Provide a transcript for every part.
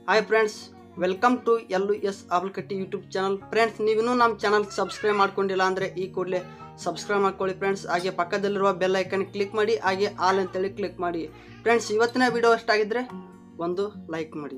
hi friends welcome to L S Abalkatti YouTube channel friends ನೀವಿನ್ನೂ ನಮ್ಮ channel subscribe ಮಾಡ್ಕೊಂಡಿಲ್ಲ ಅಂದರೆ ಈ ಕೂಡಲೇ ಸಬ್ಸ್ಕ್ರೈಬ್ ಮಾಡ್ಕೊಳ್ಳಿ ಫ್ರೆಂಡ್ಸ್ ಹಾಗೆ ಪಕ್ಕದಲ್ಲಿರುವ ಬೆಲ್ ಐಕನ್ ಕ್ಲಿಕ್ ಮಾಡಿ ಹಾಗೆ ಆಲ್ ಅಂತೇಳಿ ಕ್ಲಿಕ್ ಮಾಡಿ ಫ್ರೆಂಡ್ಸ್ ಇವತ್ತಿನ ವಿಡಿಯೋ ಇಷ್ಟಾಗಿದ್ದರೆ ಒಂದು ಲೈಕ್ ಮಾಡಿ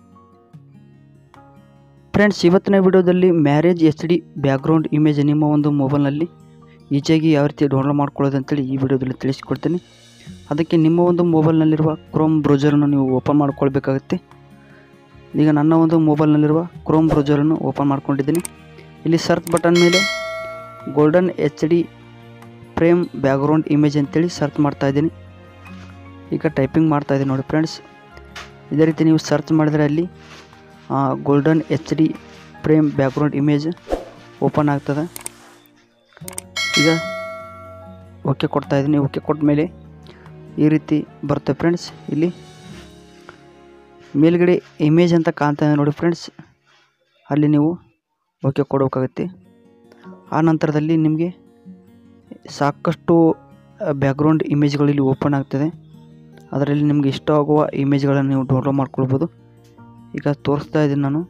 ಫ್ರೆಂಡ್ಸ್ ಇವತ್ತಿನ ವಿಡಿಯೋದಲ್ಲಿ marriage H D background image ನಿಮ್ಮ ಒಂದು ಮೊಬೈಲ್ನಲ್ಲಿ ಈಜಿಯಾಗಿ ಯಾವ ರೀತಿ ಡೌನ್ಲೋಡ್ ಮಾಡ್ಕೊಳ್ಳೋದು ಅಂತೇಳಿ ಈ ವಿಡಿಯೋದಲ್ಲಿ ತಿಳಿಸ್ಕೊಡ್ತೀನಿ ಅದಕ್ಕೆ ನಿಮ್ಮ ಒಂದು ಮೊಬೈಲ್ನಲ್ಲಿರುವ ಕ್ರೋಮ್ ಬ್ರೌಸರನ್ನು ನೀವು ಓಪನ್ ಮಾಡ್ಕೊಳ್ಬೇಕಾಗುತ್ತೆ ಈಗ ನನ್ನ ಒಂದು ಮೊಬೈಲ್ನಲ್ಲಿರುವ ಕ್ರೋಮ್ ಬ್ರೌಸರನ್ನು ಓಪನ್ ಮಾಡ್ಕೊಂಡಿದ್ದೀನಿ ಇಲ್ಲಿ ಸರ್ಚ್ ಬಟನ್ ಮೇಲೆ golden H D frame background image ಅಂತೇಳಿ ಸರ್ಚ್ ಮಾಡ್ತಾ ಇದ್ದೀನಿ ಈಗ ಟೈಪಿಂಗ್ ಮಾಡ್ತಾ ಇದ್ದೀನಿ ನೋಡಿ ಫ್ರೆಂಡ್ಸ್ ಇದೇ ರೀತಿ ನೀವು ಸರ್ಚ್ ಮಾಡಿದರೆ ಅಲ್ಲಿ golden H D frame background image open ಆಗ್ತದೆ ಈಗ ಓಕೆ ಕೊಡ್ತಾ ಇದ್ದೀನಿ ಓಕೆ ಕೊಟ್ಟ ಮೇಲೆ ಈ ರೀತಿ ಬರುತ್ತೆ ಫ್ರೆಂಡ್ಸ್ ಇಲ್ಲಿ ಮೇಲ್ಗಡೆ ಇಮೇಜ್ ಅಂತ ಕಾಣ್ತಾ ಇದೆ ನೋಡಿ ಫ್ರೆಂಡ್ಸ್ ಅಲ್ಲಿ ನೀವು ಓಕೆ ಕೊಡಬೇಕಾಗುತ್ತೆ ಆ ನಂತರದಲ್ಲಿ ನಿಮಗೆ ಸಾಕಷ್ಟು ಬ್ಯಾಕ್ಗ್ರೌಂಡ್ ಇಮೇಜ್ಗಳು ಇಲ್ಲಿ ಓಪನ್ ಆಗ್ತದೆ ಅದರಲ್ಲಿ ನಿಮಗೆ ಇಷ್ಟವಾಗುವ ಇಮೇಜ್ಗಳನ್ನು ನೀವು ಡೌನ್ಲೋಡ್ ಮಾಡ್ಕೊಳ್ಬೋದು ಈಗ ತೋರಿಸ್ತಾ ಇದ್ದೀನಿ ನಾನು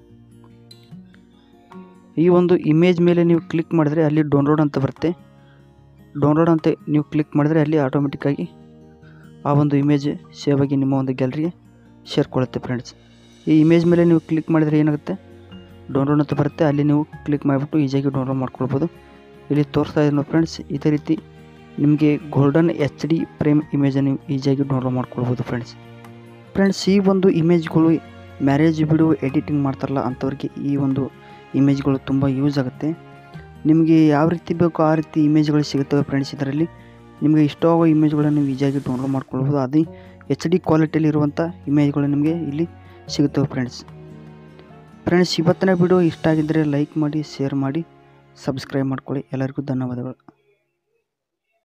ಈ ಒಂದು ಇಮೇಜ್ ಮೇಲೆ ನೀವು ಕ್ಲಿಕ್ ಮಾಡಿದರೆ ಅಲ್ಲಿ ಡೌನ್ಲೋಡ್ ಅಂತ ಬರುತ್ತೆ ಡೌನ್ಲೋಡ್ ಅಂತ ನೀವು ಕ್ಲಿಕ್ ಮಾಡಿದರೆ ಅಲ್ಲಿ ಆಟೋಮೆಟಿಕ್ಕಾಗಿ ಆ ಒಂದು ಇಮೇಜ್ ಸೇವ್ ಆಗಿ ನಿಮ್ಮ ಒಂದು ಗ್ಯಾಲರಿಗೆ ಸೇರ್ಕೊಳ್ಳುತ್ತೆ ಫ್ರೆಂಡ್ಸ್ ಈ ಇಮೇಜ್ ಮೇಲೆ ನೀವು ಕ್ಲಿಕ್ ಮಾಡಿದರೆ ಏನಾಗುತ್ತೆ ಡೌನ್ಲೋಡ್ ಅಂತ ಬರುತ್ತೆ ಅಲ್ಲಿ ನೀವು ಕ್ಲಿಕ್ ಮಾಡಿಬಿಟ್ಟು ಈಸಿಯಾಗಿ ಡೌನ್ಲೋಡ್ ಮಾಡ್ಕೊಳ್ಬೋದು ಇಲ್ಲಿ ತೋರಿಸ್ತಾ ಇದ್ದೀನಿ ಫ್ರೆಂಡ್ಸ್ ಇದೇ ರೀತಿ ನಿಮಗೆ ಗೋಲ್ಡನ್ ಎಚ್ ಡಿ ಫ್ರೇಮ್ ಇಮೇಜನ್ನು ನೀವು ಈಸಿಯಾಗಿ ಡೌನ್ಲೋಡ್ ಮಾಡ್ಕೊಳ್ಬೋದು ಫ್ರೆಂಡ್ಸ್ ಫ್ರೆಂಡ್ಸ್ ಈ ಒಂದು ಇಮೇಜ್ಗಳು ಮ್ಯಾರೇಜ್ ವಿಡಿಯೋ ಎಡಿಟಿಂಗ್ ಮಾಡ್ತಾರಲ್ಲ ಅಂಥವ್ರಿಗೆ ಈ ಒಂದು ಇಮೇಜ್ಗಳು ತುಂಬ ಯೂಸ್ ಆಗುತ್ತೆ ನಿಮಗೆ ಯಾವ ರೀತಿ ಬೇಕೋ ಆ ರೀತಿ ಇಮೇಜ್ಗಳು ಸಿಗುತ್ತವೆ ಫ್ರೆಂಡ್ಸ್ ಇದರಲ್ಲಿ ನಿಮಗೆ ಇಷ್ಟವಾಗೋ ಇಮೇಜ್ಗಳನ್ನು ನೀವು ಈಸಿಯಾಗಿ ಡೌನ್ಲೋಡ್ ಮಾಡ್ಕೊಳ್ಬೋದು ಅದು ಎಚ್ ಡಿ ಕ್ವಾಲಿಟಿಯಲ್ಲಿ ಇರುವಂಥ ಇಮೇಜ್ಗಳು ನಿಮಗೆ ಇಲ್ಲಿ ಸಿಗುತ್ತವೆ ಫ್ರೆಂಡ್ಸ್ ಫ್ರೆಂಡ್ಸ್ ಇವತ್ತಿನ ವಿಡಿಯೋ ಇಷ್ಟ ಆಗಿದ್ದರೆ ಲೈಕ್ ಮಾಡಿ ಶೇರ್ ಮಾಡಿ ಸಬ್ಸ್ಕ್ರೈಬ್ ಮಾಡ್ಕೊಳ್ಳಿ ಎಲ್ಲರಿಗೂ ಧನ್ಯವಾದಗಳು